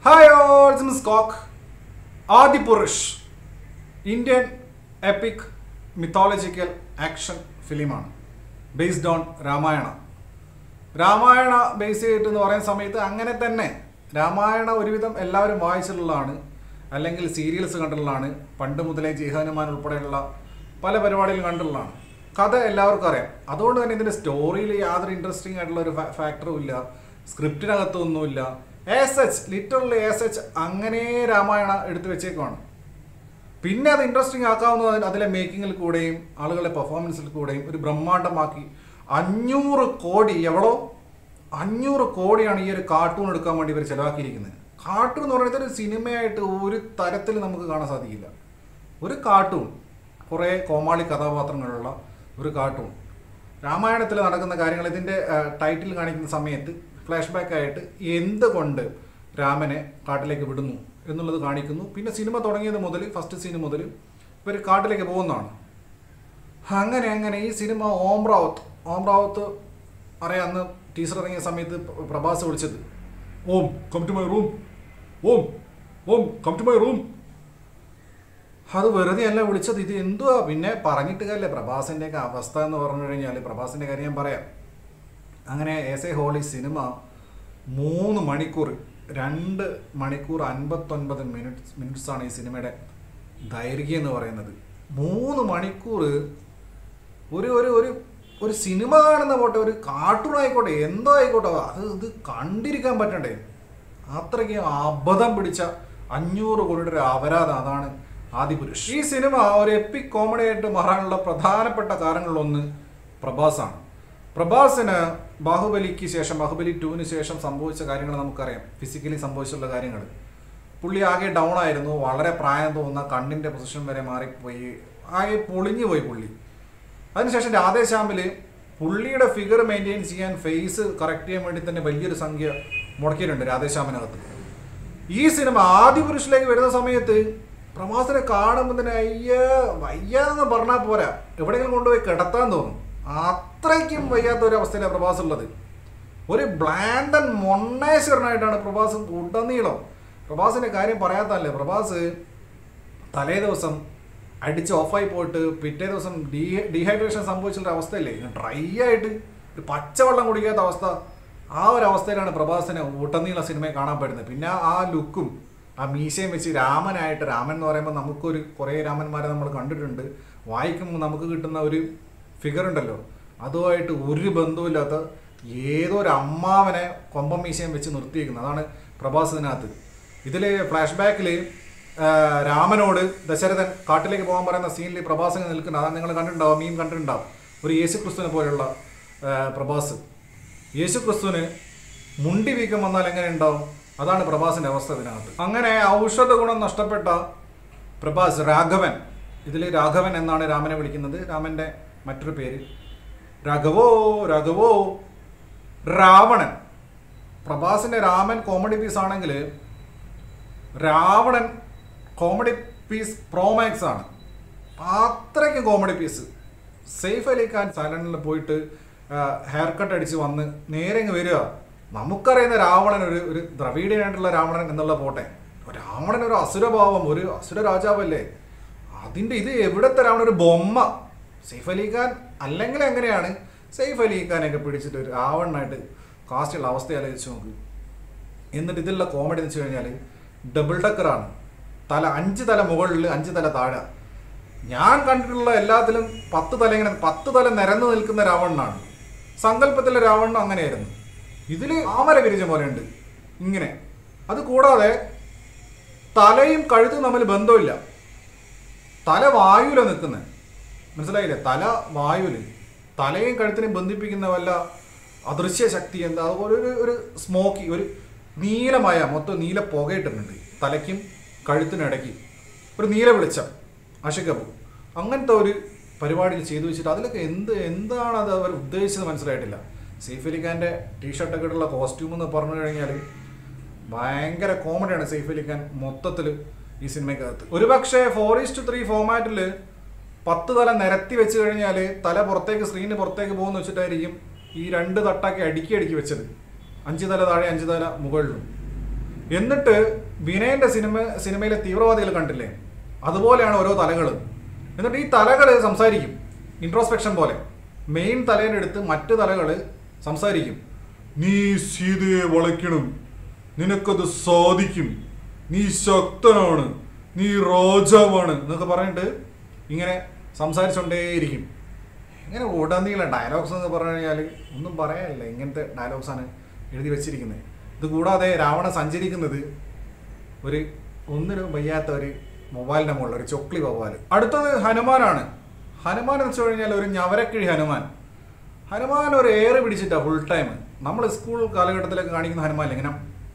Hi all മിസ് കോക്ക് Adipurush Indian epic mythological action ഫിലിമാണ് based on Ramayana Ramayana base ചെയ്തിട്ട് എന്ന് പറയുന്ന സമയത്ത് അങ്ങനെ തന്നെ രാമായണ ഒരുവിധം എല്ലാവരും വായിച്ചിട്ടുള്ളതാണ് അല്ലെങ്കിൽ സീരിയൽസ് കണ്ടിട്ടുള്ളതാണ് പണ്ട് മുതലേ ജിഹാനുമാൻ ഉൾപ്പെടെയുള്ള പല പരിപാടികളും കണ്ടിട്ടുള്ളതാണ് കഥ എല്ലാവർക്കും അറിയാം അതുകൊണ്ട് തന്നെ ഇതിൻ്റെ സ്റ്റോറിയിൽ യാതൊരു ഇൻട്രസ്റ്റിംഗ് ആയിട്ടുള്ള ഒരു ഫാക്ടറും ഇല്ല സ്ക്രിപ്റ്റിനകത്തൊന്നുമില്ല S H literally S H അങ്ങനെ രാമായണ എടുത്തു വെച്ചേക്കുവാണ് പിന്നെ അത് ഇൻട്രസ്റ്റിംഗ് ആക്കാവുന്നത് അതിലെ മേക്കിങ്ങിൽ കൂടെയും ആളുകളുടെ പെർഫോമൻസിൽ കൂടെയും ഒരു ബ്രഹ്മാണ്ഡമാക്കി അഞ്ഞൂറ് കോടി എവളോ അഞ്ഞൂറ് കോടിയാണ് ഈ ഒരു കാർട്ടൂൺ എടുക്കാൻ വേണ്ടി ഇവർ ചിലവാക്കിയിരിക്കുന്നത് കാർട്ടൂൺ എന്ന് പറയുന്നത് ഒരു സിനിമയായിട്ട് ഒരു തരത്തിൽ നമുക്ക് കാണാൻ സാധിക്കില്ല ഒരു കാർട്ടൂൺ കുറേ കോമാളി കഥാപാത്രങ്ങളുള്ള ഒരു കാർട്ടൂൺ രാമായണത്തിൽ നടക്കുന്ന കാര്യങ്ങൾ ഇതിൻ്റെ ടൈറ്റിൽ കാണിക്കുന്ന സമയത്ത് ഫ്ലാഷ് ബാക്ക് ആയിട്ട് എന്തുകൊണ്ട് രാമനെ കാട്ടിലേക്ക് വിടുന്നു എന്നുള്ളത് കാണിക്കുന്നു പിന്നെ സിനിമ തുടങ്ങിയത് മുതൽ ഫസ്റ്റ് സീൻ മുതൽ ഇവർ കാട്ടിലേക്ക് പോകുന്നതാണ് അങ്ങനെ അങ്ങനെ ഈ സിനിമ ഓം റാവത്ത് ഓം റാവത്ത് അറിയാം അന്ന് ടീച്ചർ ഇറങ്ങിയ സമയത്ത് പ്രഭാസ് വിളിച്ചത് Om come to my room Om Om come to my room അത് വെറുതെ അല്ല വിളിച്ചത് ഇത് എന്തുവാ പിന്നെ പറഞ്ഞിട്ട് കാര്യമില്ല പ്രഭാസിൻ്റെയൊക്കെ അവസ്ഥ എന്ന് പറഞ്ഞു കഴിഞ്ഞാൽ പ്രഭാസിൻ്റെ കാര്യം ഞാൻ പറയാം അങ്ങനെ എസ് എ ഹോളി സിനിമ മൂന്ന് മണിക്കൂർ രണ്ട് മണിക്കൂർ അൻപത്തൊൻപത് മിനിറ്റ്സ് മിനിറ്റ്സാണ് ഈ സിനിമയുടെ ദൈർഘ്യം എന്ന് പറയുന്നത് മൂന്ന് മണിക്കൂർ ഒരു ഒരു ഒരു ഒരു സിനിമ കാണുന്ന പോട്ടെ ഒരു കാർട്ടൂൺ ആയിക്കോട്ടെ എന്തോ ആയിക്കോട്ടെ അത് ഇത് കണ്ടിരിക്കാൻ പറ്റണ്ടേ അത്രയ്ക്ക് അബദ്ധം പിടിച്ച അഞ്ഞൂറ് കോടിയുടെ ഒരു അപരാധം അതാണ് ആദിപുരുഷ് ഈ സിനിമ ഒരു എപ്പിക് കോമഡി ആയിട്ട് മാറാനുള്ള പ്രധാനപ്പെട്ട കാരണങ്ങളിലൊന്ന് പ്രഭാസാണ് പ്രഭാസിന് ബാഹുബലിക്ക് ശേഷം ബാഹുബലി ടുവിന് ശേഷം സംഭവിച്ച കാര്യങ്ങൾ നമുക്കറിയാം ഫിസിക്കലി സംഭവിച്ചുള്ള കാര്യങ്ങൾ പുള്ളി ആകെ ഡൗൺ ആയിരുന്നു വളരെ പ്രായം തോന്നുന്ന കണ്ണിൻ്റെ പൊസിഷൻ വരെ മാറിപ്പോയി ആകെ പൊളിഞ്ഞു പോയി പുള്ളി അതിനുശേഷം രാധേശ്യാമിൽ പുള്ളിയുടെ ഫിഗർ മെയിൻറ്റെയിൻ ചെയ്യാൻ ഫേസ് കറക്റ്റ് ചെയ്യാൻ വേണ്ടി തന്നെ വലിയൊരു സംഖ്യ മുടക്കിയിട്ടുണ്ട് രാധേശ്യാമിനകത്ത് ഈ സിനിമ ആദ്യ പുരുഷിലേക്ക് വരുന്ന സമയത്ത് പ്രവാസിനെ കാണുമ്പോൾ തന്നെ അയ്യ വയ്യാന്ന് പറഞ്ഞാൽ പോരാ എവിടെയെങ്കിലും കൊണ്ടുപോയി കിടത്താൻ തോന്നും അത്രയ്ക്കും വയ്യാത്ത ഒരു അവസ്ഥയിലാണ് പ്രഭാസ് ഉള്ളത് ഒരു ബ്ലാൻഡൻ മൊണ്ണേശ്വരനായിട്ടാണ് പ്രഭാസ് ഉടനീളം പ്രഭാസിന്റെ കാര്യം പറയാത്തല്ലേ പ്രഭാസ് തലേ ദിവസം അടിച്ച് ഓഫായി പോയിട്ട് പിറ്റേ ദിവസം ഡീ ഡീഹൈഡ്രേഷൻ സംഭവിച്ചുള്ള അവസ്ഥയല്ലേ ഡ്രൈ ആയിട്ട് ഒരു പച്ചവെള്ളം കുടിക്കാത്ത അവസ്ഥ ആ ഒരു അവസ്ഥയിലാണ് പ്രഭാസിനെ ഊട്ടനീള സിനിമയെ കാണാൻ പറ്റുന്നത് പിന്നെ ആ ലുക്കും ആ മീശയും വെച്ച് രാമനായിട്ട് രാമൻ എന്ന് പറയുമ്പോൾ നമുക്കൊരു കുറേ രാമന്മാരെ നമ്മൾ കണ്ടിട്ടുണ്ട് വായിക്കുമ്പോൾ നമുക്ക് കിട്ടുന്ന ഒരു ഫിഗർ ഉണ്ടല്ലോ അതുമായിട്ട് ഒരു ബന്ധവുമില്ലാത്ത ഏതോ ഒരു അമ്മാവനെ കൊമ്പം മീശയും വെച്ച് നിർത്തിയിരിക്കുന്നത് അതാണ് പ്രഭാസ് ഇതിനകത്ത് ഇതിൽ ഫ്ലാഷ് ബാക്കിൽ രാമനോട് ദശരഥൻ കാട്ടിലേക്ക് പോകാൻ പറയുന്ന സീനിൽ പ്രഭാസ് ഇങ്ങനെ നിൽക്കുന്നത് അതാണ് നിങ്ങൾ കണ്ടിട്ടുണ്ടാവും മീൻ കണ്ടിട്ടുണ്ടാവും ഒരു യേശു ക്രിസ്തുവിനെ പോലെയുള്ള ആ, പ്രഭാസ് യേശു ക്രിസ്തുവിന് മുണ്ടി വീക്കം വന്നാൽ എങ്ങനെ ഉണ്ടാവും അതാണ് പ്രഭാസിന്റെ അവസ്ഥ ഇതിനകത്ത് അങ്ങനെ ഔഷധ ഗുണം നഷ്ടപ്പെട്ട പ്രഭാസ് രാഘവൻ ഇതിൽ രാഘവൻ എന്നാണ് രാമനെ വിളിക്കുന്നത് രാമന്റെ മറ്റൊരു പേര് രാഘവോ രാഘവോ രാവണൻ പ്രഭാസിന്റെ രാമൻ കോമഡി പീസ് ആണെങ്കിൽ രാവണൻ കോമഡി പീസ് പ്രോമാക്സ് ആണ് അത്രയ്ക്കും കോമഡി പീസ് സേഫ് അലി ഖാൻ സൈലണ്ടിൽ പോയിട്ട് ഹെയർ കട്ട് അടിച്ച് വന്ന് നേരെ ഇങ്ങ് വരിക നമുക്കറിയുന്ന രാവണൻ ഒരു ഒരു ദ്രവീഡിയനായിട്ടുള്ള രാവണൻ എന്നുള്ള പോട്ടെ രാവണൻ ഒരു അസുരഭാവം ഒരു അസുര രാജാവല്ലേ അതിൻ്റെ ഇത് എവിടത്തെ രാവണൻ ഒരു ബൊമ്മ സെയ്ഫ് അലി ഖാൻ അല്ലെങ്കിൽ എങ്ങനെയാണ് സെയ്ഫ് അലി ഖാനൊക്കെ പിടിച്ചിട്ട് ഒരു രാവണനായിട്ട് കാസ്റ്റുള്ള അവസ്ഥ ആലോചിച്ച് നോക്ക് എന്നിട്ട് ഇതിലുള്ള കോമഡി എന്ന് വെച്ച് കഴിഞ്ഞാൽ ഡബിൾ ഡക്കറാണ് തല അഞ്ച് തല മുകളിൽ അഞ്ച് തല താഴെ ഞാൻ കണ്ടിട്ടുള്ള എല്ലാത്തിലും പത്ത് തല ഇങ്ങനെ പത്ത് തല നിരന്ന് നിൽക്കുന്ന രാവണനാണ് സങ്കല്പത്തിലെ രാവണൻ അങ്ങനെയായിരുന്നു ഇതിൽ ആമര വിരിച്ച പോലെയുണ്ട് ഇങ്ങനെ അത് കൂടാതെ തലയും കഴുത്തും തമ്മിൽ ബന്ധമില്ല തല വായുവില നിൽക്കുന്നത് മനസ്സിലായില്ലേ തല വായുവില് തലയും കഴുത്തിനെയും ബന്ധിപ്പിക്കുന്ന വല്ല അദൃശ്യ ശക്തി എന്താ അതുപോലെ ഒരു ഒരു സ്മോക്കി ഒരു നീലമായ മൊത്തം നീല പുകയിട്ടിട്ടുണ്ട് തലയ്ക്കും കഴുത്തിനിടയ്ക്ക് ഒരു നീല വെളിച്ചം അശക്കപ്പു അങ്ങനത്തെ ഒരു പരിപാടിയിൽ ചെയ്തു വെച്ചിട്ട് അതിലൊക്കെ എന്ത് എന്താണ് അത് അവർ ഉദ്ദേശിച്ചത് മനസ്സിലായിട്ടില്ല സെയ്ഫ് അലി ഖാൻ്റെ ടീഷർട്ടൊക്കെ ഇട്ടുള്ള കോസ്റ്റ്യൂം എന്ന് പറഞ്ഞു കഴിഞ്ഞാൽ ഭയങ്കര കോമഡിയാണ് സെയ്ഫ് അലി ഖാൻ മൊത്തത്തിൽ ഈ സിനിമയ്ക്കകത്ത് ഒരുപക്ഷെ ഫോർ ഈസ്റ്റ് ത്രീ ഫോമാറ്റിൽ പത്ത് തല നിരത്തി വെച്ച് കഴിഞ്ഞാൽ തല പുറത്തേക്ക് സ്ക്രീനിന് പുറത്തേക്ക് പോകുന്ന വെച്ചിട്ടായിരിക്കും ഈ രണ്ട് തട്ടാക്കി അടുക്കി അടുക്കി വെച്ചത് അഞ്ച് തല താഴെ അഞ്ച് തല മുകളിലും എന്നിട്ട് വിനയന്റെ സിനിമ സിനിമയിലെ തീവ്രവാദികൾ കണ്ടില്ലേ അതുപോലെയാണ് ഓരോ തലകൾ എന്നിട്ട് ഈ തലകൾ സംസാരിക്കും ഇൻട്രോസ്പെക്ഷൻ പോലെ മെയിൻ തലേനെടുത്ത് മറ്റു തലകൾ സംസാരിക്കും നീ സീതയെ വളയ്ക്കണം നിനക്കത് സാധിക്കും നീ ശക്തനാണ് നീ രാജാവാണ് എന്നൊക്കെ പറഞ്ഞിട്ട് ഇങ്ങനെ സംസാരിച്ചുകൊണ്ടേയിരിക്കും ഇങ്ങനെ ഉടനീള ഡയലോഗ്സ് എന്ന് പറഞ്ഞു കഴിഞ്ഞാൽ ഒന്നും പറയാനില്ല ഇങ്ങനത്തെ ഡയലോഗ്സാണ് എഴുതി വെച്ചിരിക്കുന്നത് ഇത് കൂടാതെ രാവണ സഞ്ചരിക്കുന്നത് ഒരു ഒന്നിനും വയ്യാത്ത ഒരു മൊബൈലിൻ്റെ മുകളിൽ ഒരു ചൊക്ലി വവ്വാൽ അടുത്തത് ഹനുമാനാണ് ഹനുമാൻ എന്ന് വെച്ച് കഴിഞ്ഞാൽ ഒരു ഞവരക്കിഴി ഹനുമാൻ ഹനുമാൻ ഒരു ഏറ് പിടിച്ചിട്ടാ ഫുൾ ടൈം നമ്മൾ സ്കൂൾ കാലഘട്ടത്തിലൊക്കെ കാണിക്കുന്ന ഹനുമാൻ ഇങ്ങനെ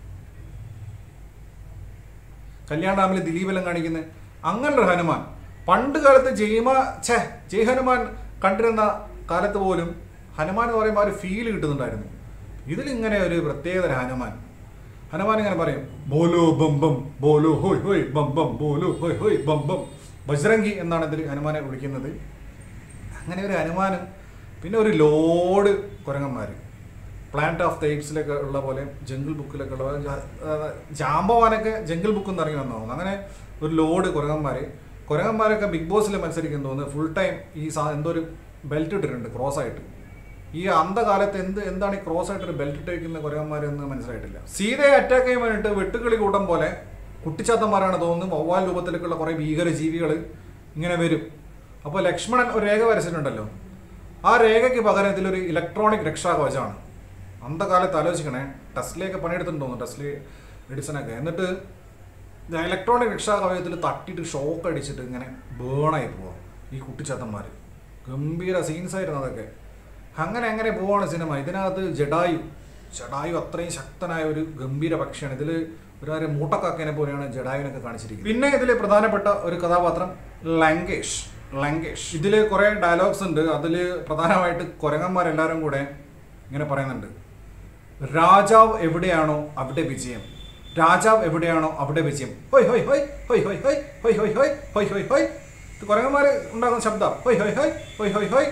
കല്യാൺ ഡാമിൽ ദിലീപെല്ലാം കാണിക്കുന്നത് അങ്ങനൊരു ഹനുമാൻ പണ്ട് കാലത്ത് ജയ്മ ഛേ ജയ് ഹനുമാൻ കണ്ടിരുന്ന കാലത്ത് പോലും ഹനുമാൻ എന്ന് പറയുമ്പോൾ ആ ഒരു ഫീൽ കിട്ടുന്നുണ്ടായിരുന്നു ഇതിലിങ്ങനെ ഒരു പ്രത്യേകതര ഹനുമാൻ ഹനുമാൻ ഇങ്ങനെ പറയും ബോലോ ബം ബം ബോലോ ഹോയ് ഹോയ് ബം ബം ബോലോ ഹോയ് ഹോയ് ബം ബം ബജ്രംഗി എന്നാണ് ഇതിൽ ഹനുമാനെ വിളിക്കുന്നത് അങ്ങനെ ഒരു ഹനുമാനും പിന്നെ ഒരു ലോഡ് കുരങ്ങന്മാർ പ്ലാന്റ് ഓഫ് ദ എയ്പ്സിലൊക്കെ ഉള്ള പോലെ ജംഗിൾ ബുക്കിലൊക്കെ ഉള്ള പോലെ ജാ- ആ, ജാമ്പവാനൊക്കെ ജംഗിൾ ബുക്ക് എന്ന് ഇറങ്ങി വന്നു തോന്നുന്നു അങ്ങനെ ഒരു ലോഡ് കുരങ്ങന്മാർ കുരങ്ങന്മാരൊക്കെ ബിഗ് ബോസിൽ മത്സരിക്കും തോന്നുന്നു ഫുൾ ടൈം ഈ സാ എന്തോ ഒരു ബെൽറ്റ് ഇട്ടിട്ടുണ്ട് ക്രോസ് ആയിട്ട് ഈ അന്ധകാലത്ത് എന്ത് എന്താണ് ഈ ക്രോസ് ആയിട്ട് ഒരു ബെൽറ്റ് ഇട്ടിരിക്കുന്ന കുരങ്ങന്മാരെന്ന് മനസ്സിലായിട്ടില്ല സീതയെ അറ്റാക്ക് ചെയ്യാൻ വേണ്ടിയിട്ട് വെട്ടുകിളി കൂട്ടം പോലെ കുട്ടിച്ചാത്തന്മാരാണ് തോന്നുന്നു വവ്വാൽ രൂപത്തിലേക്കുള്ള കുറേ ഭീകര ജീവികൾ ഇങ്ങനെ വരും അപ്പോൾ ലക്ഷ്മണൻ ഒരു രേഖ വരച്ചിട്ടുണ്ടല്ലോ ആ രേഖയ്ക്ക് പകരം ഇതിലൊരു ഇലക്ട്രോണിക് രക്ഷാകവചമാണ് അന്ധകാലത്ത് ആലോചിക്കണേ ടെസ്ലയൊക്കെ പണിയെടുത്തിട്ടുണ്ട് തോന്നുന്നു ടെസ്ല എഡിസണൊക്കെ എന്നിട്ട് ഇലക്ട്രോണിക് രക്ഷാകവചത്തിൽ തട്ടിയിട്ട് ഷോക്ക് അടിച്ചിട്ട് ഇങ്ങനെ ബേണായി പോവാം ഈ കുട്ടിച്ചാത്തന്മാർ ഗംഭീര സീൻസ് ആയിരുന്നു അതൊക്കെ അങ്ങനെ അങ്ങനെ പോവാണ് സിനിമ ഇതിനകത്ത് ജഡായു ജഡായു അത്രയും ശക്തനായ ഒരു ഗംഭീര പക്ഷിയാണ് ഇതിൽ ഒരു മൂട്ടക്കാക്കേനെ പോലെയാണ് ജഡായുവിനൊക്കെ കാണിച്ചിരിക്കുന്നത് പിന്നെ ഇതിൽ പ്രധാനപ്പെട്ട ഒരു കഥാപാത്രം ലങ്കേഷ് ലങ്കേഷ് ഇതിൽ കുറേ ഡയലോഗ്സ് ഉണ്ട് അതിൽ പ്രധാനമായിട്ട് കുരങ്ങന്മാരെല്ലാവരും കൂടെ ഇങ്ങനെ പറയുന്നുണ്ട് രാജാവ് എവിടെയാണോ അവിടെ വിജയം രാജാവ് എവിടെയാണോ അവിടെ വിജയം ഹൊയ് ഹൊയ് ഹൊയ് ഹൊയ് ഹൊയ് ഹൊയ് ഹൊയ് ഹൊയ് ഹൊയ് ഹൊയ് ഹൊയ് ഹൊയ് ഇത് കുരങ്ങന്മാർ ഉണ്ടാക്കുന്ന ശബ്ദം ഹൊയ് ഹൊയ് ഹൊയ് ഹൊയ് ഹൊയ് ഹൊയ്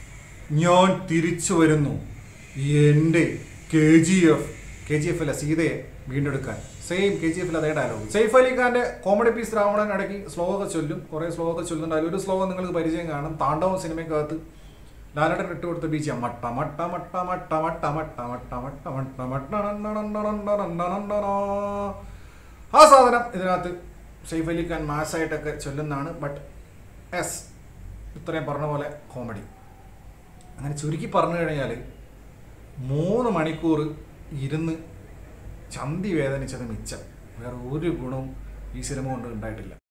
ഞാൻ തിരിച്ചു വരുന്നു എൻ്റെ K G F K G F അല്ല സീതയെ വീണ്ടെടുക്കാൻ സെയിം കെ ജി എഫിൽ അതേ ഡയലോഗ് സെയ്ഫ് അലി ഖാന്റെ കോമഡി പീസ് രാവണൻ ഇടയ്ക്ക് സ്ലോ ഒക്കെ ചൊല്ലും കുറേ സ്ലോ ഒക്കെ ചൊല്ലുന്നുണ്ട് അതിലൊരു സ്ലോ നിങ്ങൾക്ക് പരിചയം കാണും താണ്ഡവം സിനിമയ്ക്കകത്ത് ലാലട്ടൻ ഇട്ട് കൊടുത്ത ബീച്ച് മട്ട മട്ട മട്ട മട്ട മട്ട മട്ട മട്ട മട്ട മട്ട മട്ട നന്നനന്നനന്നനന്നനന്നനന്നനോ. ആ സാധനം ഇതിനകത്ത് സെയ്ഫ് അലി ഖാൻ മാസായിട്ടൊക്കെ ചൊല്ലുന്നതാണ് ബട്ട് എസ് ഇത്രയും പറഞ്ഞ പോലെ കോമഡി അങ്ങനെ ചുരുക്കി പറഞ്ഞു കഴിഞ്ഞാൽ മൂന്ന് മണിക്കൂർ ഇരുന്ന് ചന്തി വേദനിച്ചത് മിച്ചം വേറെ ഒരു ഗുണവും ഈ സിനിമ കൊണ്ട് ഉണ്ടായിട്ടില്ല